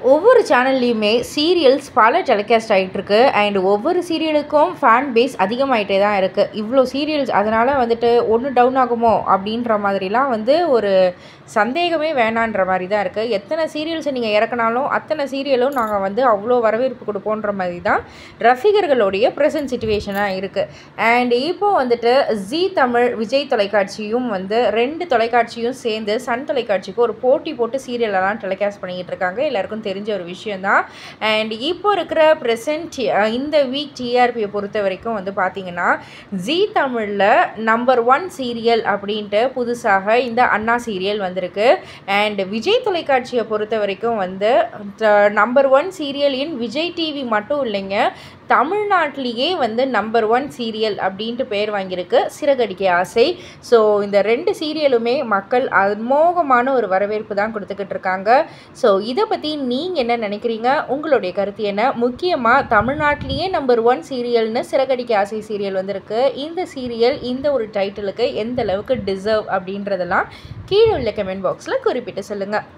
ஒவ்வொரு சேனல்லையுமே சீரியல்ஸ் பல டெலிகாஸ்ட் ஆகிட்டுருக்கு அண்ட் ஒவ்வொரு சீரியலுக்கும் ஃபேன் பேஸ் அதிகமாயிட்டே தான் இருக்குது இவ்வளோ சீரியல்ஸ் அதனால் வந்துட்டு ஒன்று டவுன் ஆகுமோ அப்படின்ற மாதிரிலாம் வந்து ஒரு சந்தேகமே வேணான்ற மாதிரி தான் இருக்குது எத்தனை சீரியல்ஸை நீங்கள் இறக்குனாலும் அத்தனை சீரியலும் நாங்கள் வந்து அவ்வளோ வரவேற்பு கொடுப்போன்ற மாதிரி தான் ரசிகர்களுடைய ப்ரெசன்ட் சுச்சுவேஷனாக இருக்குது அண்ட் இப்போ வந்துட்டு ஜி தமிழ் விஜய் தொலைக்காட்சியும் வந்து ரெண்டு தொலைக்காட்சியும் சேர்ந்து சன் தொலைக்காட்சிக்கு ஒரு போட்டி போட்டு சீரியலெல்லாம் டெலிகாஸ்ட் பண்ணிக்கிட்டு இருக்காங்க எல்லாருக்கும் தெரிஞ்ச ஒரு விஷயந்தான் அண்ட் இப்போ இருக்கிற ப்ரெசன்ட் இந்த வீக் டிஆர்பியை பொறுத்த வரைக்கும் வந்து பார்த்தீங்கன்னா ஜி தமிழில் நம்பர் ஒன் சீரியல் அப்படின்ட்டு புதுசாக இந்த அண்ணா சீரியல் வந்திருக்கு அண்ட் விஜய் தொலைக்காட்சியை பொறுத்த வரைக்கும் வந்து number one serial in Vijay TV மட்டும் இல்லைங்க தமிழ்நாட்டிலேயே வந்து நம்பர் ஒன் சீரியல் அப்படின்ட்டு பேர் வாங்கியிருக்கு சிறகடிக்க ஆசை ஸோ இந்த ரெண்டு சீரியலுமே மக்கள் அமோகமான ஒரு வரவேற்பு தான் கொடுத்துக்கிட்டு இருக்காங்க ஸோ இதை பற்றி நீங்கள் என்ன நினைக்கிறீங்க உங்களுடைய கருத்து என்ன முக்கியமாக தமிழ்நாட்டிலேயே நம்பர் ஒன் சீரியல்னு சிறகடிக்க ஆசை சீரியல் வந்திருக்கு இந்த சீரியல் இந்த ஒரு டைட்டிலுக்கு எந்த அளவுக்கு டிசர்வ் அப்படின்றதெல்லாம் கீழே உள்ள கமெண்ட் பாக்ஸில் குறிப்பிட்டு சொல்லுங்கள்